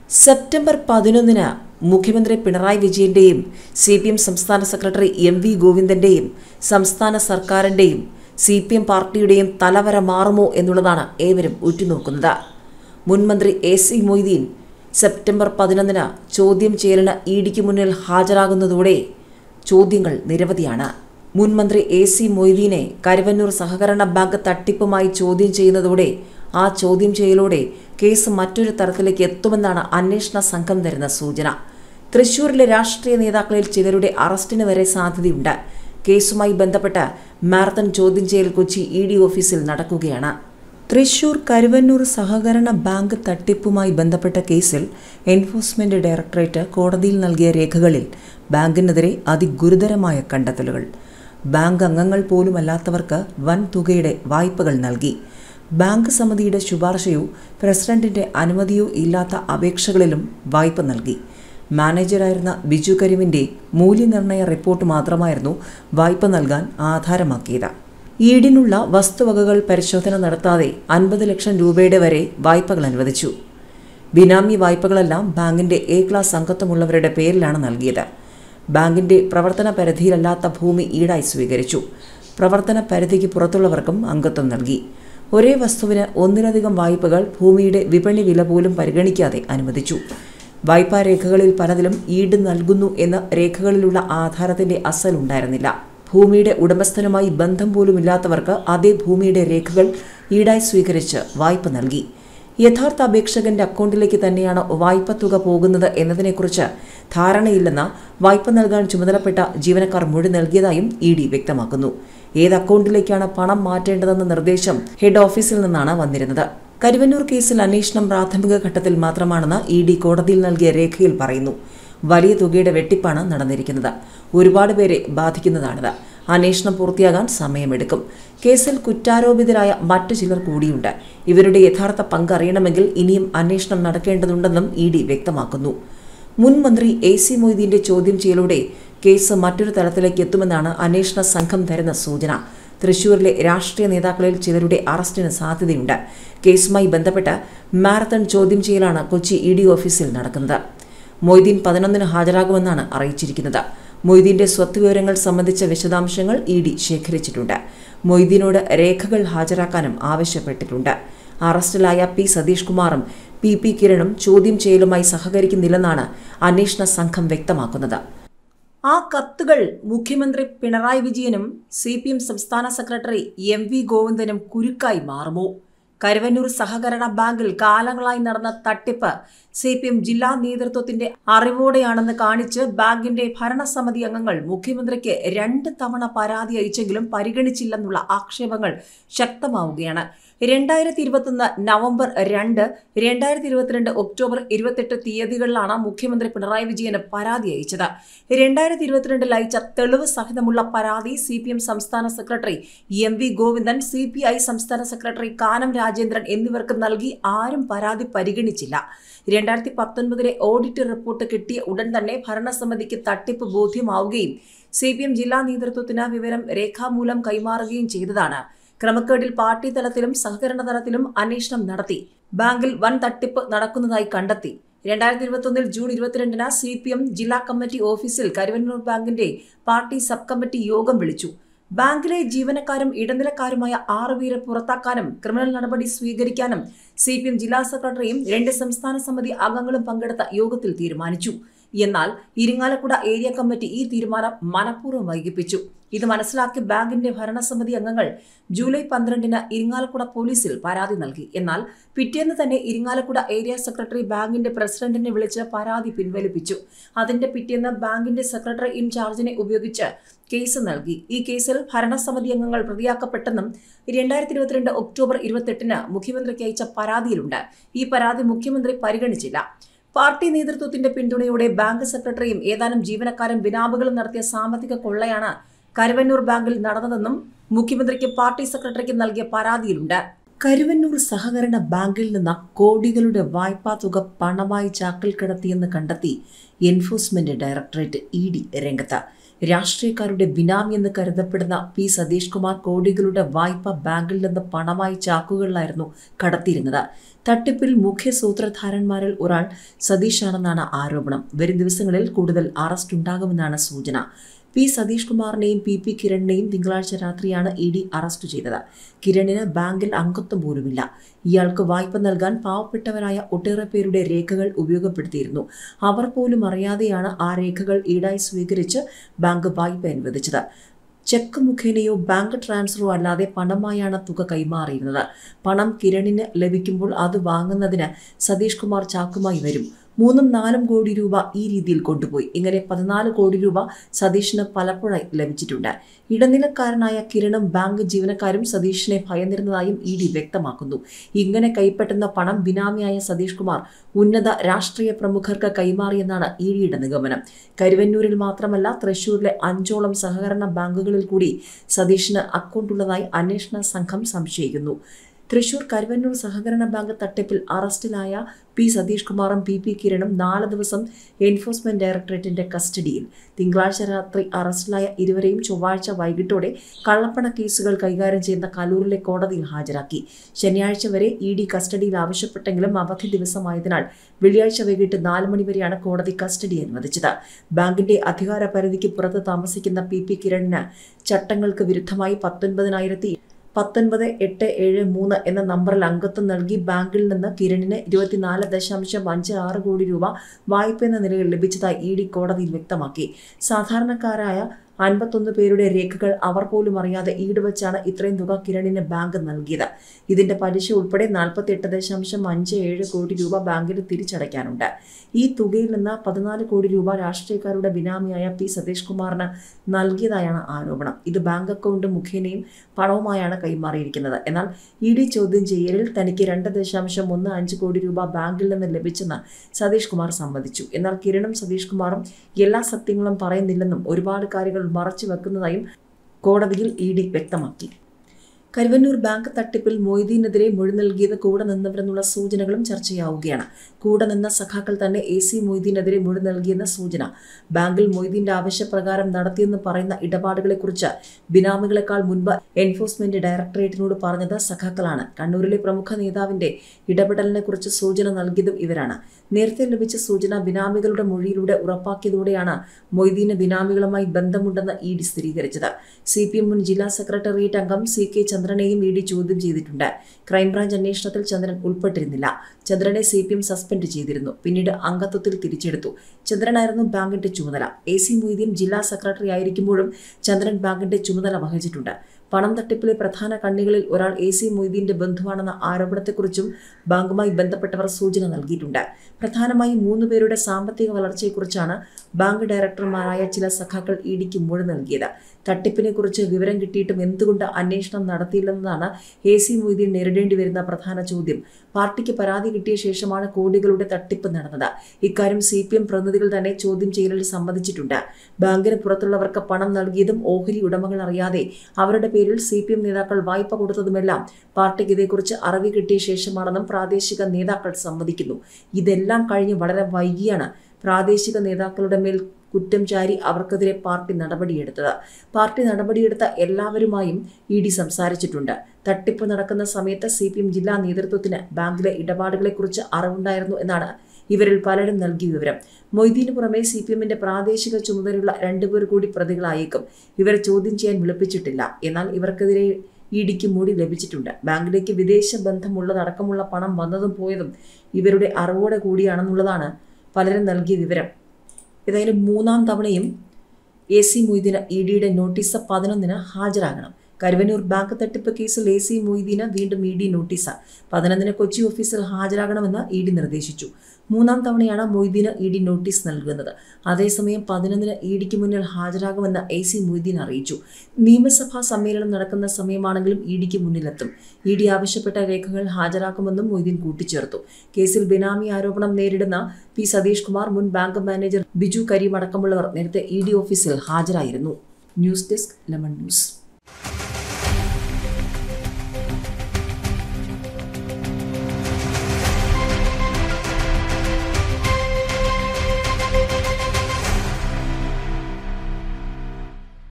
September പതിനൊന്നിന് മുഖ്യമന്ത്രി പിണറായി വിജയന്റെയും സി പി എം സംസ്ഥാന സെക്രട്ടറി എം വി ഗോവിന്ദന്റെയും സംസ്ഥാന സർക്കാരിന്റെയും സി പി എം പാർട്ടിയുടെയും തലവര മാറുമോ എന്നുള്ളതാണ് ഏവരും ഉറ്റുനോക്കുന്നത് മുൻമന്ത്രി എ സി മൊയ്തീൻ സെപ്റ്റംബർ പതിനൊന്നിന് ചോദ്യം ചെയ്യലിന് ഇ ഡിക്ക് മുന്നിൽ ഹാജരാകുന്നതോടെ ചോദ്യങ്ങൾ നിരവധിയാണ് മുൻമന്ത്രി എ സി മൊയ്തീനെ കരുവന്നൂർ സഹകരണ ബാങ്ക് തട്ടിപ്പുമായി ചോദ്യം ചെയ്യുന്നതോടെ ആ ചോദ്യം ചെയ്യലോടെ കേസ് മറ്റൊരു തരത്തിലേക്ക് എത്തുമെന്നാണ് അന്വേഷണ സംഘം തരുന്ന സൂചന തൃശൂരിലെ രാഷ്ട്രീയ നേതാക്കളിൽ ചിലരുടെ അറസ്റ്റിന് വരെ സാധ്യതയുണ്ട് കേസുമായി ബന്ധപ്പെട്ട് മാരത്തൺ ചോദ്യം ചെയ്യൽ കൊച്ചി ഇ ഡി ഓഫീസിൽ നടക്കുകയാണ് തൃശൂർ കരുവന്നൂർ സഹകരണ ബാങ്ക് തട്ടിപ്പുമായി ബന്ധപ്പെട്ട കേസിൽ എൻഫോഴ്സ്മെന്റ് ഡയറക്ടറേറ്റ് കോടതിയിൽ നൽകിയ രേഖകളിൽ ബാങ്കിനെതിരെ അതിഗുരുതരമായ കണ്ടെത്തലുകൾ ബാങ്ക് അംഗങ്ങൾ പോലുമല്ലാത്തവർക്ക് വൻ തുകയുടെ വായ്പകൾ നൽകി ബാങ്ക് സമിതിയുടെ ശുപാർശയോ പ്രസിഡന്റിന്റെ അനുമതിയോ ഇല്ലാത്ത അപേക്ഷകളിലും വായ്പ നൽകി മാനേജറായിരുന്ന ബിജു കരീമിന്റെ മൂല്യനിർണ്ണയ റിപ്പോർട്ട് മാത്രമായിരുന്നു വായ്പ നൽകാൻ ആധാരമാക്കിയത് ഈടിനുള്ള വസ്തുവകകൾ പരിശോധന നടത്താതെ അൻപത് ലക്ഷം രൂപയുടെ വരെ വായ്പകൾ അനുവദിച്ചു ബിനാമി വായ്പകളെല്ലാം ബാങ്കിന്റെ എ ക്ലാസ് അംഗത്വമുള്ളവരുടെ പേരിലാണ് നൽകിയത് ബാങ്കിന്റെ പ്രവർത്തന പരിധിയിലല്ലാത്ത ഭൂമി ഈടായി സ്വീകരിച്ചു പ്രവർത്തന പരിധിക്ക് പുറത്തുള്ളവർക്കും അംഗത്വം നൽകി ഒരേ വസ്തുവിന് ഒന്നിലധികം വായ്പകൾ ഭൂമിയുടെ വിപണി വില പോലും പരിഗണിക്കാതെ അനുവദിച്ചു വായ്പാ രേഖകളിൽ പലതിലും ഈട് നൽകുന്നു എന്ന രേഖകളിലുള്ള ആധാരത്തിന്റെ അസൽ ഉണ്ടായിരുന്നില്ല ഭൂമിയുടെ ഉടമസ്ഥനുമായി ബന്ധം പോലുമില്ലാത്തവർക്ക് അതേ ഭൂമിയുടെ രേഖകൾ ഈടായി സ്വീകരിച്ച് വായ്പ നൽകി യഥാർത്ഥ അപേക്ഷകന്റെ അക്കൗണ്ടിലേക്ക് തന്നെയാണ് വായ്പ തുക പോകുന്നത് എന്നതിനെക്കുറിച്ച് ധാരണയില്ലെന്ന വായ്പ നൽകാൻ ചുമതലപ്പെട്ട ജീവനക്കാർ മൊഴി നൽകിയതായും ഇ ഡി വ്യക്തമാക്കുന്നു ഏത് അക്കൗണ്ടിലേക്കാണ് പണം മാറ്റേണ്ടതെന്ന നിർദ്ദേശം ഹെഡ് ഓഫീസിൽ നിന്നാണ് വന്നിരുന്നത് കരുവന്നൂർ കേസിൽ അന്വേഷണം പ്രാഥമിക ഘട്ടത്തിൽ മാത്രമാണെന്ന് ഇ ഡി കോടതിയിൽ നൽകിയ രേഖയിൽ പറയുന്നു വലിയ തുകയുടെ വെട്ടിപ്പാണ് നടന്നിരിക്കുന്നത് ഒരുപാട് പേരെ ബാധിക്കുന്നതാണിത് അന്വേഷണം പൂർത്തിയാകാൻ സമയമെടുക്കും കേസിൽ കുറ്റാരോപിതരായ മറ്റു ചിലർ കൂടിയുണ്ട് ഇവരുടെ യഥാർത്ഥ പങ്ക് അറിയണമെങ്കിൽ ഇനിയും അന്വേഷണം നടക്കേണ്ടതുണ്ടെന്നും ഇ ഡി വ്യക്തമാക്കുന്നു മുൻ മന്ത്രി എ സി മൊയ്തീന്റെ ചോദ്യം ചെയ്യലോടെ കേസ് മറ്റൊരു തലത്തിലേക്ക് എത്തുമെന്നാണ് അന്വേഷണ സംഘം തരുന്ന സൂചന തൃശൂരിലെ രാഷ്ട്രീയ നേതാക്കളിൽ ചിലരുടെ അറസ്റ്റിന് സാധ്യതയുണ്ട് കേസുമായി ബന്ധപ്പെട്ട് മാരത്തൺ ചോദ്യം ചെയ്യലാണ് കൊച്ചി ഇ ഡി ഓഫീസിൽ നടക്കുന്നത് മൊയ്തീൻ പതിനൊന്നിന് ഹാജരാകുമെന്നാണ് അറിയിച്ചിരിക്കുന്നത് മൊയ്തീന്റെ സ്വത്ത് വിവരങ്ങൾ സംബന്ധിച്ച വിശദാംശങ്ങൾ ഇ ഡി ശേഖരിച്ചിട്ടുണ്ട് മൊയ്തീനോട് രേഖകൾ ഹാജരാക്കാനും ആവശ്യപ്പെട്ടിട്ടുണ്ട് അറസ്റ്റിലായ പി സതീഷ് കുമാറും പി പി കിരണും ചോദ്യം ചെയ്യലുമായി സഹകരിക്കുന്നില്ലെന്നാണ് അന്വേഷണ സംഘം വ്യക്തമാക്കുന്നത് ആ കത്തുകൾ മുഖ്യമന്ത്രി പിണറായി വിജയനും സി പി എം സംസ്ഥാന സെക്രട്ടറി എം വി ഗോവിന്ദനും കുരുക്കായി മാറുമോ കരുവന്നൂർ സഹകരണ ബാങ്കിൽ കാലങ്ങളായി നടന്ന തട്ടിപ്പ് സി പി എം ജില്ലാ നേതൃത്വത്തിന്റെ അറിവോടെയാണെന്ന് കാണിച്ച് ബാങ്കിന്റെ ഭരണസമിതി അംഗങ്ങൾ മുഖ്യമന്ത്രിക്ക് രണ്ട് തവണ പരാതി അയച്ചെങ്കിലും പരിഗണിച്ചില്ലെന്നുള്ള ആക്ഷേപങ്ങൾ ശക്തമാവുകയാണ് രണ്ടായിരത്തി ഇരുപത്തൊന്ന് നവംബർ രണ്ട് രണ്ടായിരത്തി ഇരുപത്തിരണ്ട് ഒക്ടോബർ ഇരുപത്തെട്ട് തീയതികളിലാണ് മുഖ്യമന്ത്രി പിണറായി വിജയന് പരാതി അയച്ചത് രണ്ടായിരത്തി ഇരുപത്തിരണ്ടിൽ അയച്ച തെളിവ് സഹിതമുള്ള പരാതി സി പി എം സംസ്ഥാന secretary M V Govindan C P I സംസ്ഥാന സെക്രട്ടറി കാനം രാജേന്ദ്രൻ എന്നിവർക്ക് നൽകി ആരും പരാതി പരിഗണിച്ചില്ല രണ്ടായിരത്തി പത്തൊൻപതിലെ ഓഡിറ്റ് റിപ്പോർട്ട് കിട്ടിയ ഉടൻ തന്നെ ഭരണസമിതിക്ക് തട്ടിപ്പ് ബോധ്യമാവുകയും സി പി എം ജില്ലാ നേതൃത്വത്തിന് വിവരം രേഖാമൂലം കൈമാറുകയും ചെയ്തതാണ് ക്രമക്കേടിൽ പാർട്ടി തലത്തിലും സഹകരണ തലത്തിലും അന്വേഷണം നടത്തി ബാങ്കിൽ വൻ തട്ടിപ്പ് നടക്കുന്നതായി കണ്ടെത്തി രണ്ടായിരത്തി ഇരുപത്തൊന്നിൽ ജൂൺ ഇരുപത്തിരണ്ടിന് സി പി എം ജില്ലാ കമ്മിറ്റി ഓഫീസിൽ കരുവന്നൂർ ബാങ്കിന്റെ പാർട്ടി സബ് കമ്മിറ്റി യോഗം വിളിച്ചു ബാങ്കിലെ ജീവനക്കാരും ഇടനിലക്കാരുമായ ആറുപേരെ പുറത്താക്കാനും ക്രിമിനൽ നടപടി സ്വീകരിക്കാനും സി പി എം ജില്ലാ സെക്രട്ടറിയും രണ്ട് സംസ്ഥാന സമിതി അംഗങ്ങളും പങ്കെടുത്ത യോഗത്തിൽ തീരുമാനിച്ചു എന്നാൽ ഇരിങ്ങാലക്കുട ഏരിയ കമ്മിറ്റി ഈ തീരുമാനം മനഃപൂർവ്വം വൈകിപ്പിച്ചു ഇത് മനസ്സിലാക്കി ബാങ്കിന്റെ ഭരണസമിതി അംഗങ്ങൾ ജൂലൈ പന്ത്രണ്ടിന് ഇരിങ്ങാലക്കുട പോലീസിൽ പരാതി നൽകി എന്നാൽ പിറ്റേന്ന് തന്നെ ഇരിങ്ങാലക്കുട ഏരിയ സെക്രട്ടറി ബാങ്കിന്റെ പ്രസിഡന്റിനെ വിളിച്ച് പരാതി പിൻവലിപ്പിച്ചു അതിന്റെ പിറ്റേന്ന് ബാങ്കിന്റെ സെക്രട്ടറി ഇൻചാർജിനെ ഉപയോഗിച്ച് കേസ് നൽകി ഈ കേസിൽ ഭരണസമിതി അംഗങ്ങൾ പ്രതിയാക്കപ്പെട്ടെന്നും രണ്ടായിരത്തി ഇരുപത്തിരണ്ട് ഒക്ടോബർ ഇരുപത്തെട്ടിന് മുഖ്യമന്ത്രിക്ക് അയച്ച പരാതിയിലുണ്ട് ഈ പരാതി മുഖ്യമന്ത്രി പരിഗണിച്ചില്ല പാർട്ടി നേതൃത്വത്തിന്റെ പിന്തുണയോടെ ബാങ്ക് സെക്രട്ടറിയും ഏതാനും ജീവനക്കാരും ബിനാമുകളും നടത്തിയ സാമ്പത്തിക കൊള്ളയാണ് കരുവന്നൂർ ബാങ്കിൽ നടന്നതെന്നും മുഖ്യമന്ത്രിക്ക് പാർട്ടി സെക്രട്ടറിക്ക് നൽകിയ പരാതിയിലുണ്ട് കരുവന്നൂർ സഹകരണ ബാങ്കിൽ നിന്ന് കോടികളുടെ വായ്പാ തുക പണമായി ചാക്കിൽ കിടത്തിയെന്ന് കണ്ടെത്തി എൻഫോഴ്സ്മെന്റ് ഡയറക്ടറേറ്റ് ഇ ഡി രംഗത്ത് രാഷ്ട്രീയക്കാരുടെ ബിനാമി എന്ന് കരുതപ്പെടുന്ന പി സതീഷ് കുമാർ കോടികളുടെ വായ്പ ബാങ്കിൽ നിന്ന് പണമായി ചാക്കുകളിലായിരുന്നു കടത്തിയിരുന്നത് തട്ടിപ്പിൽ മുഖ്യ സൂത്രധാരന്മാരിൽ ഒരാൾ സതീഷാണെന്നാണ് ആരോപണം വരും ദിവസങ്ങളിൽ കൂടുതൽ അറസ്റ്റ് ഉണ്ടാകുമെന്നാണ് സൂചന പി സതീഷ് കുമാറിനെയും പി പി കിരണിനെയും തിങ്കളാഴ്ച രാത്രിയാണ് ഇ ഡി അറസ്റ്റ് ചെയ്തത് കിരണിന് ബാങ്കിൽ അംഗത്വം പോലുമില്ല ഇയാൾക്ക് വായ്പ നൽകാൻ പാവപ്പെട്ടവരായ ഒട്ടേറെ പേരുടെ രേഖകൾ ഉപയോഗപ്പെടുത്തിയിരുന്നു അവർ പോലും അറിയാതെയാണ് ആ രേഖകൾ ഈടായി സ്വീകരിച്ച് ബാങ്ക് വായ്പ അനുവദിച്ചത് ചെക്ക് മുഖേനയോ ബാങ്ക് ട്രാൻസ്ഫറോ അല്ലാതെ പണമായാണ് തുക കൈമാറിയിരുന്നത് പണം കിരണിന് ലഭിക്കുമ്പോൾ അത് വാങ്ങുന്നതിന് സതീഷ് കുമാർ ചാക്കുമായി വരും മൂന്നും നാലും കോടി രൂപ ഈ രീതിയിൽ കൊണ്ടുപോയി ഇങ്ങനെ പതിനാല് കോടി രൂപ സതീഷിന് പലപ്പോഴായി ലഭിച്ചിട്ടുണ്ട് ഇടനിലക്കാരനായ കിരണും ബാങ്ക് ജീവനക്കാരും സതീഷിനെ ഭയന്നിരുന്നതായും ഇ ഡി വ്യക്തമാക്കുന്നു ഇങ്ങനെ കൈപ്പറ്റുന്ന പണം ബിനാമിയായ സതീഷ് കുമാർ ഉന്നത രാഷ്ട്രീയ പ്രമുഖർക്ക് കൈമാറിയെന്നാണ് ഇ ഡിയുടെ നിഗമനം കരുവന്നൂരിൽ മാത്രമല്ല തൃശൂരിലെ അഞ്ചോളം സഹകരണ ബാങ്കുകളിൽ കൂടി സതീഷിന് അക്കൗണ്ടുള്ളതായി അന്വേഷണ സംഘം സംശയിക്കുന്നു തൃശൂർ കരുവന്നൂർ സഹകരണ ബാങ്ക് തട്ടിപ്പിൽ അറസ്റ്റിലായ പി സതീഷ് കുമാറും പി പി കിരണും നാല് ദിവസം എൻഫോഴ്സ്മെന്റ് ഡയറക്ടറേറ്റിന്റെ കസ്റ്റഡിയിൽ തിങ്കളാഴ്ച രാത്രി അറസ്റ്റിലായ ഇരുവരെയും ചൊവ്വാഴ്ച വൈകിട്ടോടെ കള്ളപ്പണ കേസുകൾ കൈകാര്യം ചെയ്യുന്ന കലൂരിലെ കോടതിയിൽ ഹാജരാക്കി ശനിയാഴ്ച വരെ ഇ ഡി കസ്റ്റഡിയിൽ ആവശ്യപ്പെട്ടെങ്കിലും അവധി ദിവസമായതിനാൽ വെള്ളിയാഴ്ച വൈകിട്ട് നാല് മണിവരെയാണ് കോടതി കസ്റ്റഡി അനുവദിച്ചത് ബാങ്കിന്റെ അധികാര പരിധിക്ക് പുറത്ത് താമസിക്കുന്ന പി പി കിരണിന് ചട്ടങ്ങൾക്ക് വിരുദ്ധമായി പത്തൊൻപതിനായിരത്തി പത്തൊൻപത് എട്ട് ഏഴ് മൂന്ന് എന്ന നമ്പറിൽ അംഗത്വം നൽകി ബാങ്കിൽ നിന്ന് കിരണിന് ഇരുപത്തിനാല് ദശാംശം അഞ്ച് ആറ് കോടി രൂപ വായ്പ എന്ന നിലയിൽ ലഭിച്ചതായി ഇ ഡി കോടതിയിൽ വ്യക്തമാക്കി സാധാരണക്കാരായ അൻപത്തൊന്ന് പേരുടെ രേഖകൾ അവർ പോലും അറിയാതെ ഈടുവച്ചാണ് ഇത്രയും തുക കിരണിന് ബാങ്ക് നൽകിയത് ഇതിന്റെ പലിശ ഉൾപ്പെടെ നാൽപ്പത്തി എട്ട് ദശാംശം അഞ്ച് ഏഴ് കോടി രൂപ ബാങ്കിന് തിരിച്ചടയ്ക്കാനുണ്ട് ഈ തുകയിൽ നിന്ന് പതിനാല് കോടി രൂപ രാഷ്ട്രീയക്കാരുടെ ബിനാമിയായ പി സതീഷ് കുമാറിന് നൽകിയതായാണ് ആരോപണം ഇത് ബാങ്ക് അക്കൗണ്ട് മുഖേനയും പണവുമായാണ് കൈമാറിയിരിക്കുന്നത് എന്നാൽ ഇ ഡി ചോദ്യം ചെയ്യലിൽ തനിക്ക് രണ്ട് ദശാംശം ഒന്ന് അഞ്ച് കോടി രൂപ ബാങ്കിൽ നിന്ന് ലഭിച്ചെന്ന് സതീഷ് കുമാർ സമ്മതിച്ചു എന്നാൽ കിരണും സതീഷ് കുമാറും എല്ലാ സത്യങ്ങളും പറയുന്നില്ലെന്നും ഒരുപാട് കാര്യങ്ങൾ മറച്ചു വെക്കുന്നതായും കോടതിയിൽ ഇ ഡി വ്യക്തമാക്കി കരുവന്നൂർ ബാങ്ക് തട്ടിപ്പിൽ മൊയ്തീനെതിരെ മൊഴി നൽകിയത് കൂടെ നിന്നവരെന്നുള്ള സൂചനകളും ചർച്ചയാവുകയാണ് കൂടെ നിന്ന സഖാക്കൾ തന്നെ എ സി മൊയ്തീനെതിരെ മൊഴി നൽകിയെന്ന സൂചന ബാങ്കിൽ മൊയ്തീന്റെ ആവശ്യപ്രകാരം നടത്തിയെന്ന് പറയുന്ന ഇടപാടുകളെക്കുറിച്ച് ബിനാമികളെക്കാൾ മുൻപ് എൻഫോഴ്സ്മെന്റ് ഡയറക്ടറേറ്റിനോട് പറഞ്ഞത് സഖാക്കളാണ് കണ്ണൂരിലെ പ്രമുഖ നേതാവിന്റെ ഇടപെടലിനെ കുറിച്ച് സൂചന നൽകിയതും ഇവരാണ് നേരത്തെ ലഭിച്ച സൂചന ബിനാമികളുടെ മൊഴിയിലൂടെ ഉറപ്പാക്കിയതോടെയാണ് മൊയ്തീന് ബിനാമികളുമായി ബന്ധമുണ്ടെന്ന് ഇ ഡി സ്ഥിരീകരിച്ചത് സി പി എം മുൻ ജില്ലാ സെക്രട്ടേറിയറ്റ് അംഗം സി കെ ചന്ദ്രനെയും ഇ ഡി ചോദ്യം ചെയ്തിട്ടുണ്ട് ക്രൈംബ്രാഞ്ച് അന്വേഷണത്തിൽ ചന്ദ്രൻ ഉൾപ്പെട്ടിരുന്നില്ല ചന്ദ്രനെ സി പി എം സസ്പെൻഡ് ചെയ്തിരുന്നു പിന്നീട് അംഗത്വത്തിൽ തിരിച്ചെടുത്തു ചന്ദ്രനായിരുന്നു ബാങ്കിന്റെ ചുമതല എ സി മൊയ്തീൻ ജില്ലാ സെക്രട്ടറി ആയിരിക്കുമ്പോഴും ചന്ദ്രൻ ബാങ്കിന്റെ ചുമതല വഹിച്ചിട്ടുണ്ട് പണം തട്ടിപ്പിലെ പ്രധാന കണ്ണികളിൽ ഒരാൾ എ സി മൊയ്തീന്റെ ബന്ധുവാണെന്ന ആരോപണത്തെക്കുറിച്ചും ബാങ്കുമായി ബന്ധപ്പെട്ടവർ സൂചന നൽകിയിട്ടുണ്ട് പ്രധാനമായും മൂന്ന് പേരുടെ സാമ്പത്തിക വളർച്ചയെക്കുറിച്ചാണ് ബാങ്ക് ഡയറക്ടർമാരായ ചില സഖാക്കൾ ഇ ഡിക്ക് മൊഴി നൽകിയത് തട്ടിപ്പിനെ കുറിച്ച് വിവരം കിട്ടിയിട്ടും എന്തുകൊണ്ട് അന്വേഷണം നടത്തിയില്ലെന്നതാണ് എ സി മൊയ്തീൻ നേരിടേണ്ടി വരുന്ന പ്രധാന ചോദ്യം പാർട്ടിക്ക് പരാതി കിട്ടിയ ശേഷമാണ് കോടികളുടെ തട്ടിപ്പ് നടന്നത് ഇക്കാര്യം സി പി എം പ്രതിനിധികൾ തന്നെ ചോദ്യം ചെയ്യലിൽ സമ്മതിച്ചിട്ടുണ്ട് ബാങ്കിന് പുറത്തുള്ളവർക്ക് പണം നൽകിയതും ഓഹരി ഉടമകൾ അറിയാതെ അവരുടെ പേരിൽ സി പി എം നേതാക്കൾ വായ്പ കൊടുത്തതുമെല്ലാം പാർട്ടിക്ക് ഇതേക്കുറിച്ച് അറിവ് കിട്ടിയ ശേഷമാണെന്നും പ്രാദേശിക നേതാക്കൾ സമ്മതിക്കുന്നു ഇതെല്ലാം കഴിഞ്ഞ് വളരെ വൈകിയാണ് പ്രാദേശിക നേതാക്കളുടെ മേൽ കുറ്റം ചാരി അവർക്കെതിരെ പാർട്ടി നടപടിയെടുത്തത് പാർട്ടി നടപടിയെടുത്ത എല്ലാവരുമായും ഇ ഡി സംസാരിച്ചിട്ടുണ്ട് തട്ടിപ്പ് നടക്കുന്ന സമയത്ത് സി പി എം ജില്ലാ നേതൃത്വത്തിന് ബാങ്കിലെ ഇടപാടുകളെക്കുറിച്ച് അറിവുണ്ടായിരുന്നു എന്നാണ് ഇവരിൽ പലരും നൽകിയ വിവരം മൊയ്തീന് പുറമെ സി പി എമ്മിന്റെ പ്രാദേശിക ചുമതലയുള്ള രണ്ടുപേർ കൂടി പ്രതികളായേക്കും ഇവരെ ചോദ്യം ചെയ്യാൻ വിളിപ്പിച്ചിട്ടില്ല എന്നാൽ ഇവർക്കെതിരെ ഇ ഡിക്ക് മൊഴി ലഭിച്ചിട്ടുണ്ട് ബാങ്കിലേക്ക് വിദേശ ബന്ധമുള്ളതടക്കമുള്ള പണം വന്നതും പോയതും ഇവരുടെ അറിവോടെ കൂടിയാണെന്നുള്ളതാണ് പലരും നൽകിയ വിവരം ഏതായാലും മൂന്നാം തവണയും എ സി മൊയ്തീന് ഇ ഡിയുടെ നോട്ടീസ് പതിനൊന്നിന് ഹാജരാകണം കരുവന്നൂർ ബാങ്ക് തട്ടിപ്പ് കേസിൽ എ സി മൊയ്തീന് വീണ്ടും ഇ ഡി നോട്ടീസ് പതിനൊന്നിന് കൊച്ചി ഓഫീസിൽ ഹാജരാകണമെന്ന് ഇ ഡി നിർദ്ദേശിച്ചു മൂന്നാം തവണയാണ് മൊയ്തീന് ഇ ഡി നോട്ടീസ് നൽകുന്നത് അതേസമയം പതിനൊന്നിന് ഇ ഡിക്ക് മുന്നിൽ ഹാജരാകുമെന്ന് എ സി മൊയ്തീൻ അറിയിച്ചു നിയമസഭാ സമ്മേളനം നടക്കുന്ന സമയമാണെങ്കിലും ഇ ഡിക്ക് മുന്നിലെത്തും ഇ ഡി ആവശ്യപ്പെട്ട രേഖകൾ ഹാജരാക്കുമെന്നും മൊയ്തീൻ കൂട്ടിച്ചേർത്തു കേസിൽ ബിനാമി ആരോപണം നേരിടുന്ന പി സതീഷ് കുമാർ മുൻ ബാങ്ക് മാനേജർ ബിജു കരീം അടക്കമുള്ളവർ നേരത്തെ ഇ ഡി ഓഫീസിൽ ഹാജരായിരുന്നു ന്യൂസ് ഡെസ്ക് ലെമൺ ന്യൂസ്